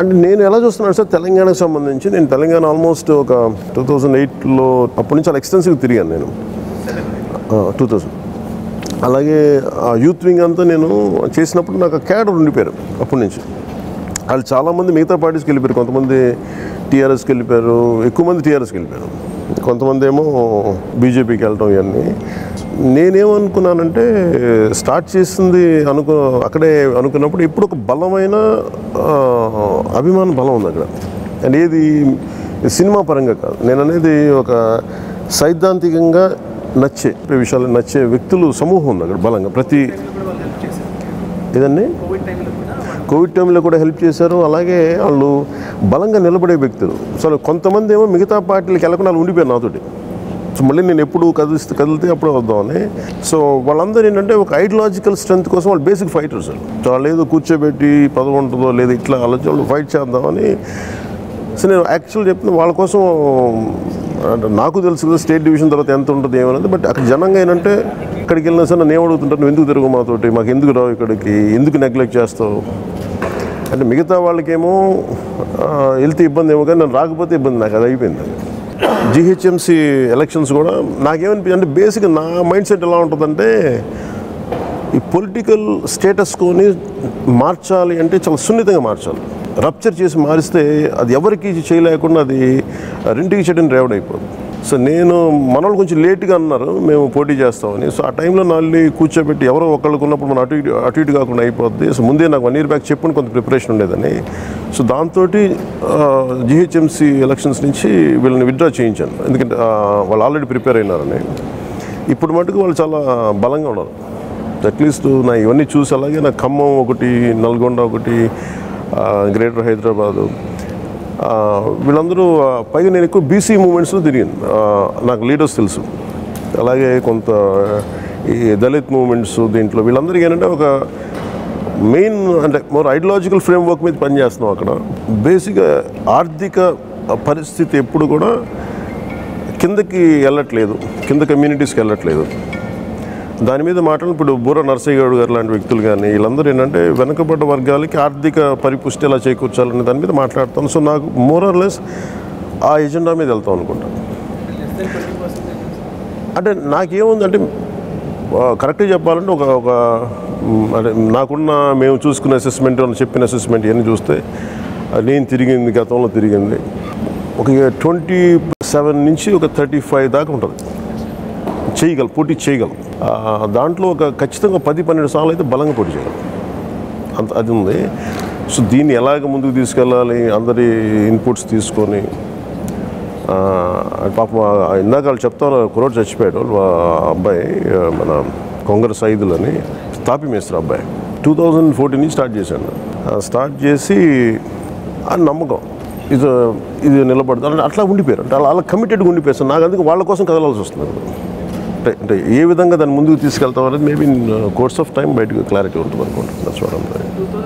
అంటే నేను ఎలా చూస్తున్నాను సార్ తెలంగాణకు సంబంధించి నేను తెలంగాణ ఆల్మోస్ట్ ఒక టూ థౌజండ్ ఎయిట్లో అప్పటి నుంచి చాలా ఎక్స్టెన్సివ్ తిరిగాను నేను టూ థౌజండ్ అలాగే ఆ యూత్ వింగ్ అంతా నేను చేసినప్పుడు నాకు క్యాడర్ ఉండిపోయారు అప్పటి నుంచి వాళ్ళు చాలామంది మిగతా పార్టీస్కి వెళ్ళిపోయారు కొంతమంది టీఆర్ఎస్కి వెళ్ళిపోయారు ఎక్కువ మంది టీఆర్ఎస్కి వెళ్ళిపోయారు కొంతమంది ఏమో బీజేపీకి వెళ్ళటం ఇవన్నీ నేనేమనుకున్నానంటే స్టార్ట్ చేసింది అనుకో అక్కడే అనుకున్నప్పుడు ఇప్పుడు ఒక బలమైన ఆ, అభిమాన బలం ఉంది అక్కడ అండ్ ఏది సినిమా పరంగా కాదు నేను అనేది ఒక సైద్ధాంతికంగా నచ్చే విషయాలు నచ్చే వ్యక్తులు సమూహం ఉంది అక్కడ బలంగా ప్రతి ఇదండి కోవిడ్ టైంలో కూడా హెల్ప్ చేశారు అలాగే వాళ్ళు బలంగా నిలబడే వ్యక్తులు సో కొంతమంది ఏమో మిగతా పార్టీలకు వెళ్ళకుండా వాళ్ళు ఉండిపోయారు నాతోటి సో మళ్ళీ నేను ఎప్పుడు కదిలిస్తే కదిలితే అప్పుడే వద్దామని సో వాళ్ళందరూ ఏంటంటే ఒక ఐడియాలజికల్ స్ట్రెంత్ కోసం వాళ్ళు బేసిక్ ఫైటర్స్ సో వాళ్ళు ఏదో కూర్చోబెట్టి పదవి ఉంటుందో లేదా ఇట్లా ఆలోచన వాళ్ళు ఫైట్ చేద్దామని సో నేను యాక్చువల్ చెప్తున్నా వాళ్ళ కోసం అంటే నాకు తెలుసు కదా స్టేట్ డివిజన్ తర్వాత ఎంత ఉంటుంది ఏమనేది బట్ అక్కడ జనంగా ఏంటంటే అక్కడికి వెళ్ళినా సరే నన్ను ఏమడుగుతుంటారు నువ్వు ఎందుకు తిరుగు మాతోటి మాకు ఎందుకు రావు ఇక్కడికి ఎందుకు నెగ్లెక్ట్ చేస్తావు అంటే మిగతా వాళ్ళకేమో ఆ, వెళ్తే ఇబ్బంది ఏమో కానీ నన్ను రాకపోతే ఇబ్బంది నాకు అది అయిపోయింది జిహెచ్ఎంసి ఎలక్షన్స్ కూడా నాకేమనిపించింది అంటే బేసిక్గా నా మైండ్ సెట్ ఎలా ఉంటుందంటే ఈ పొలిటికల్ స్టేటస్కోని మార్చాలి అంటే చాలా సున్నితంగా మార్చాలి రప్చర్ చేసి మారిస్తే అది ఎవరికి చేయలేకుండా అది రెంటికి చెట్టుని రేవడ్ అయిపోతుంది సో నేను మనోళ్ళు కొంచెం లేట్గా అన్నారు మేము పోటీ చేస్తామని సో ఆ టైంలో నాళ్ళు కూర్చోబెట్టి ఎవరో ఒకళ్ళకు ఉన్నప్పుడు మనం అటు ఇటు అటు ఇటు కాకుండా అయిపోద్ది సో ముందే నాకు వన్ ఇయర్ బ్యాక్ చెప్పుని కొంత ప్రిపరేషన్ ఉండేదని సో దాంతో జిహెచ్ఎంసీ ఎలక్షన్స్ నుంచి వీళ్ళని విత్డ్రా చేయించాను ఎందుకంటే ఆ, వాళ్ళు ఆల్రెడీ ప్రిపేర్ అయినారని ఇప్పుడు మటుకు వాళ్ళు చాలా బలంగా ఉన్నారు అట్లీస్ట్ నా ఇవన్నీ చూసి అలాగే నా ఖమ్మం ఒకటి నల్గొండ ఒకటి ఆ, గ్రేటర్ హైదరాబాదు ఆ, వీళ్ళందరూ ఆ, పైగా నేను ఎక్కువ బీసీ మూమెంట్స్లో తిరిగాను ఆ, నాకు లీడర్స్ తెలుసు అలాగే కొంత ఈ దళిత్ మూమెంట్స్ దీంట్లో వీళ్ళందరికీ ఏంటంటే ఒక మెయిన్ అంటే మోర్ ఐడియాలజికల్ ఫ్రేమ్వర్క్ మీద పనిచేస్తున్నాం అక్కడ బేసిక్గా ఆర్థిక పరిస్థితి ఎప్పుడు కూడా కిందకి వెళ్ళట్లేదు కింద కమ్యూనిటీస్కి వెళ్ళట్లేదు దాని మీద మాటలు ఇప్పుడు బూర నరసయ్య గౌడ్ గారు లాంటి వ్యక్తులు కానీ వీళ్ళందరూ ఏంటంటే వెనుకబడ్డ వర్గాలకి ఆర్థిక పరిపుష్టి ఎలా చేకూర్చాలనే దాని మీద మాట్లాడతాను సో నాకు మోరర్లెస్ ఆ ఎజెండా మీద వెళ్తాం అనుకుంటాను అంటే నాకేముందంటే ఆ, కరెక్ట్గా చెప్పాలంటే ఒక ఒక మ్, అంటే నాకున్న మేము చూసుకున్న అసెస్మెంట్ చెప్పిన అసెస్మెంట్ ఇవన్నీ చూస్తే ఆ, నేను తిరిగింది గతంలో తిరిగింది ఒక ట్వంటీ సెవెన్ నుంచి ఒక థర్టీ ఫైవ్ దాకా ఉంటుంది చేయగలం పోటీ చేయగలం ఆ, దాంట్లో ఒక ఖచ్చితంగా పది పన్నెండు సార్లు అయితే బలంగా పోటీ చేయగలం అంత అది ఉంది సో దీన్ని ఎలాగ ముందుకు తీసుకెళ్ళాలి అందరి ఇన్పుట్స్ తీసుకొని ఆ, పాపం ఆ- ఇందాక వాళ్ళు చెప్తాను కురోడ్ చచ్చిపోయాడు ఆ అబ్బాయి ఆ, మన కాంగ్రెస్ ఐదులని తాపి మేస్త్రి అబ్బాయి టూ థౌజండ్ ఫోర్టీన్ నుంచి స్టార్ట్ చేశాను ఆ, స్టార్ట్ చేసి ఆ నమ్మకం ఇది ఇది నిలబడుతుంది అంటే అట్లా ఉండిపోయారు అంటే అలా అలా కమిటెడ్గా ఉండిపోయారు నాకు అందుకు వాళ్ళ కోసం కదలాల్సి వస్తుంది అంటే అంటే ఏ విధంగా దాన్ని ముందుకు తీసుకెళ్తాం అనేది మేబీ కోర్స్ ఆఫ్ టైం బయటకు క్లారిటీ ఉంటుంది అనుకుంటున్నాను చూడండి